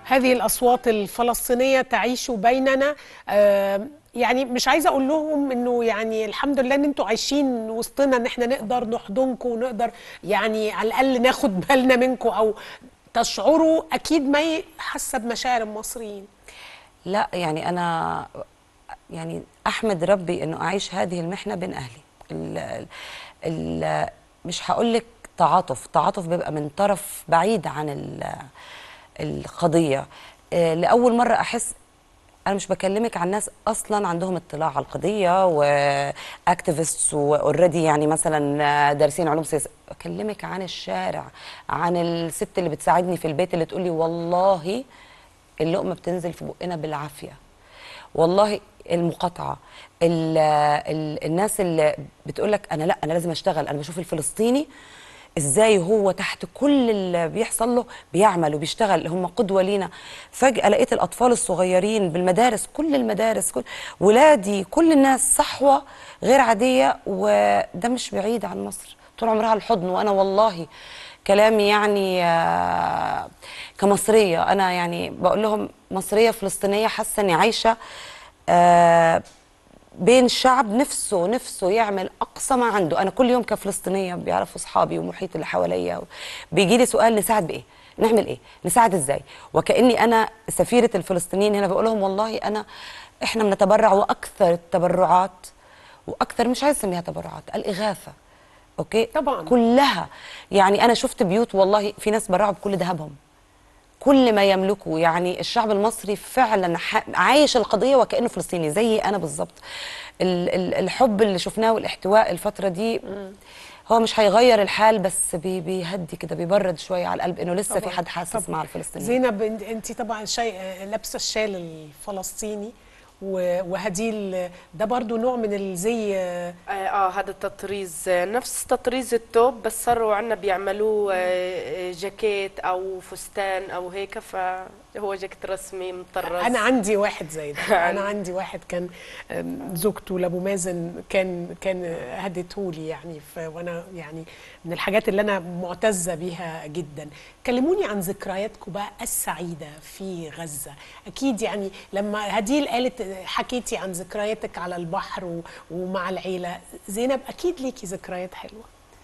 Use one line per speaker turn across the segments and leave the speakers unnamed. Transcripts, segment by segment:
هذه الأصوات الفلسطينية تعيش بيننا آه، يعني مش عايزة أقول لهم إنه يعني الحمد لله إن أنتوا عايشين وسطنا إن إحنا نقدر نحضنكم ونقدر يعني على الأقل ناخد بالنا منكم أو تشعروا أكيد ما ي- حاسة بمشاعر المصريين
لا يعني انا يعني احمد ربي انه اعيش هذه المحنه بين اهلي ال ال مش هقول لك تعاطف تعاطف بيبقى من طرف بعيد عن ال- القضيه آه، لاول مره احس انا مش بكلمك عن ناس اصلا عندهم اطلاع على القضيه واكتيفيستس واوريدي يعني مثلا دارسين علوم سياسيه بكلمك عن الشارع عن الست اللي بتساعدني في البيت اللي تقولي والله اللقمه بتنزل في بقنا بالعافيه والله المقاطعه ال ال الناس اللي بتقول لك انا لا انا لازم اشتغل انا بشوف الفلسطيني ازاي هو تحت كل اللي بيحصل له بيعمل وبيشتغل هم قدوه لينا فجاه لقيت الاطفال الصغيرين بالمدارس كل المدارس كل ولادي كل الناس صحوه غير عاديه وده مش بعيد عن مصر طول عمرها الحضن وانا والله كلامي يعني آه، كمصريه انا يعني بقول لهم مصريه فلسطينيه حاسه اني عايشه آه، بين شعب نفسه نفسه يعمل اقصى ما عنده انا كل يوم كفلسطينيه بيعرفوا اصحابي ومحيط اللي حواليا بيجي لي سؤال نساعد بايه نعمل ايه نساعد ازاي وكاني انا سفيره الفلسطينيين هنا بقول لهم والله انا احنا بنتبرع واكثر التبرعات واكثر مش عايز اسميها تبرعات الاغاثه اوكي
طبعاً.
كلها يعني انا شفت بيوت والله في ناس برعوا بكل ذهبهم كل ما يملكه يعني الشعب المصري فعلا ح- عايش القضيه وكانه فلسطيني زي انا بالظبط ال- ال- الحب اللي شفناه والاحتواء الفتره دي هو مش هيغير الحال بس بي بيهدي كده بيبرد شويه على القلب انه لسه في
طبعاً،
حد حاسس
طبعاً.
مع الفلسطينيين
زينب انت طبعا شيء لابسه الشال الفلسطيني و- وهديل ده برضو نوع من الزي
اه آه، هذا التطريز آه، نفس تطريز التوب بس صاروا عنا بيعملوه آه، جاكيت او فستان او هيك فهو جاكيت رسمي مطرز
انا عندي واحد زي ده انا عندي واحد كان أم، زوجته لابو مازن كان كان هدته لي يعني ف- وانا يعني من الحاجات اللي انا معتزه بيها جدا كلموني عن ذكرياتكم بقى السعيده في غزه اكيد يعني لما هديل قالت حكيتي عن ذكرياتك على البحر و- ومع العيله زينب اكيد ليكي ذكريات حلوه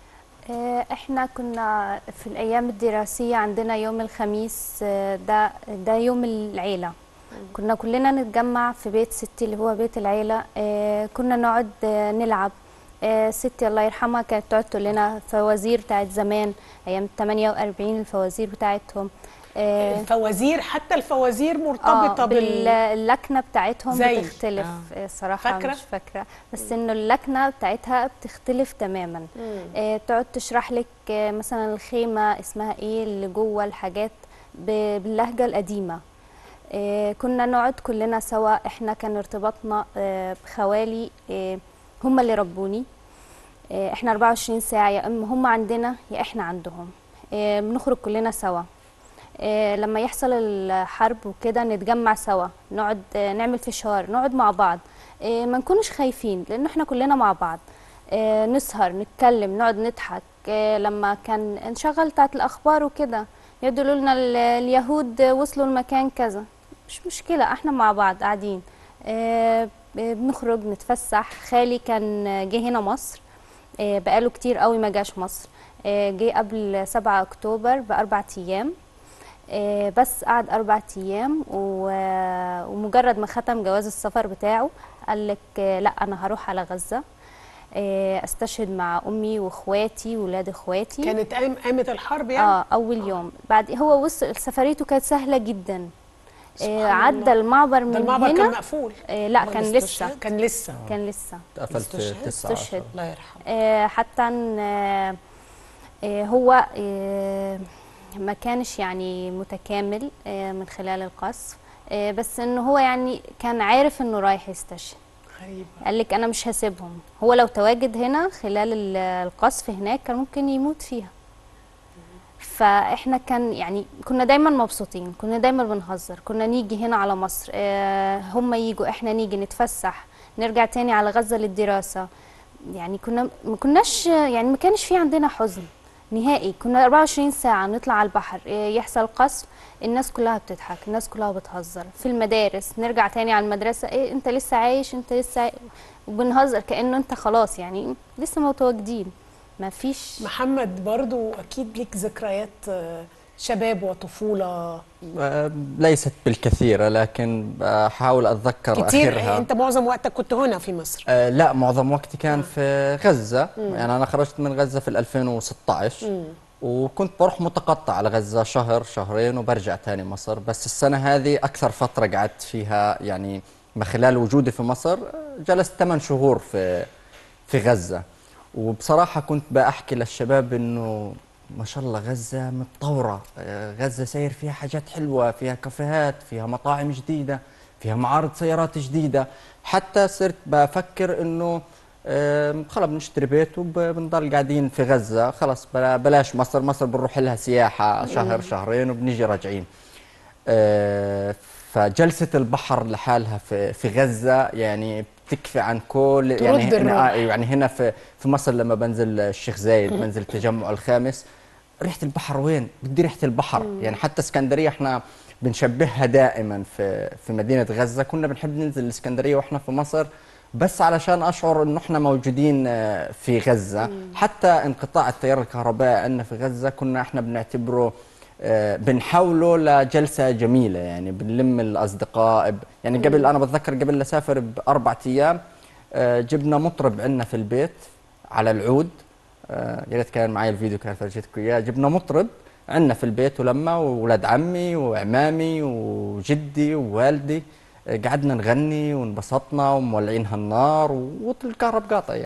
آه، احنا كنا في الايام الدراسيه عندنا يوم الخميس آه، ده ده يوم العيله كنا كلنا نتجمع في بيت ستي اللي هو بيت العيله آه، كنا نقعد آه، نلعب آه، ستي الله يرحمها كانت تقعد تقول لنا فوازير بتاعت زمان ايام 48 الفوازير بتاعتهم آه،
الفوازير حتى الفوازير مرتبطه
آه
بال
باللكنه بتاعتهم
زي.
بتختلف آه. صراحه
فاكرة؟
مش فاكره بس انه اللكنه بتاعتها بتختلف تماما آه تقعد تشرح لك آه مثلا الخيمه اسمها ايه اللي جوه الحاجات ب- باللهجه القديمه آه كنا نقعد كلنا سوا احنا كان ارتباطنا آه بخوالي آه هم اللي ربوني آه احنا 24 ساعه يا اما هم عندنا يا احنا عندهم آه بنخرج كلنا سوا آه، لما يحصل الحرب وكده نتجمع سوا نقعد آه، نعمل فشار نقعد مع بعض آه، ما نكونش خايفين لان احنا كلنا مع بعض آه، نسهر نتكلم نقعد نضحك آه، لما كان نشغل بتاعت الاخبار وكده يقولوا لنا ال- اليهود وصلوا المكان كذا مش مشكله احنا مع بعض قاعدين آه، بنخرج نتفسح خالي كان جه هنا مصر آه، بقاله كتير قوي ما جاش مصر آه، جه قبل 7 اكتوبر باربع ايام آه، بس قعد أربع أيام و- ومجرد ما ختم جواز السفر بتاعه قال لك آه، لا أنا هروح على غزة آه، استشهد مع أمي وإخواتي وولاد إخواتي
كانت قام- قامت الحرب يعني
اه أول يوم بعد هو وصل سفريته كانت سهلة جدا
سبحان
آه، عدى
الله.
المعبر
ده
من
المعبر كان
هنا
مقفول
آه، لا
ولا
كان
استشهاد؟
لسه
كان لسه
كان لسه
اتقفل في
استشهد-
9
استشهد.
الله يرحمه
آه، حتى إن، آه، آه، هو آه، ما كانش يعني متكامل آه، من خلال القصف آه، بس انه هو يعني كان عارف انه رايح يستشهد
غريبه
قال لك انا مش هسيبهم هو لو تواجد هنا خلال ال- القصف هناك كان ممكن يموت فيها فاحنا كان يعني كنا دايما مبسوطين كنا دايما بنهزر كنا نيجي هنا على مصر آه، هم يجوا احنا نيجي نتفسح نرجع تاني على غزة للدراسة يعني كنا ما كناش يعني ما كانش في عندنا حزن نهائي كنا 24 ساعة نطلع على البحر إيه، يحصل قصف الناس كلها بتضحك الناس كلها بتهزر في المدارس نرجع تاني على المدرسة إيه انت لسه عايش انت لسه عايش وبنهزر كأنه انت خلاص يعني لسه متواجدين ما فيش
محمد برضو اكيد ليك ذكريات آه، شباب وطفوله
آه، ليست بالكثيرة لكن بحاول أتذكر
كتير
آخرها
انت معظم وقتك كنت هنا في مصر
آه لا معظم وقتي كان في غزة يعني أنا خرجت من غزة في 2016 وكنت بروح متقطع على غزة شهر شهرين وبرجع تاني مصر بس السنة هذه أكثر فترة قعدت فيها يعني من خلال وجودي في مصر آه، جلست 8 شهور في في غزة وبصراحة كنت بأحكي للشباب إنه ما شاء الله غزة متطورة آه، غزة سير فيها حاجات حلوة فيها كافيهات فيها مطاعم جديدة فيها معارض سيارات جديدة حتى صرت بفكر إنه آم، خلاص بنشتري بيت وبنضل قاعدين في غزة خلاص بلا- بلاش مصر مصر بنروح لها سياحة شهر شهرين وبنيجي راجعين آه، فجلسة البحر لحالها في في غزة يعني بتكفي عن كل يعني
ترد الروح.
هنا آه، يعني هنا في في مصر لما بنزل الشيخ زايد بنزل التجمع الخامس ريحة البحر وين؟ بدي ريحة البحر يعني حتى اسكندرية احنا بنشبهها دائما في في مدينة غزة كنا بنحب ننزل الاسكندرية واحنا في مصر بس علشان اشعر انه احنا موجودين آه، في غزة حتى انقطاع التيار الكهربائي عندنا في غزة كنا احنا بنعتبره آه، بنحوله لجلسة جميلة يعني بنلم الأصدقاء ب- يعني قبل أنا بتذكر قبل لا أسافر بأربع أيام آه، جبنا مطرب عندنا في البيت على العود آه، يا ريت كان معي الفيديو كان فرجيتكم إياه جبنا مطرب عندنا في البيت ولما وولاد عمي وعمامي وجدي ووالدي آه، قعدنا نغني وانبسطنا ومولعين هالنار والكهرب قاطع يعني.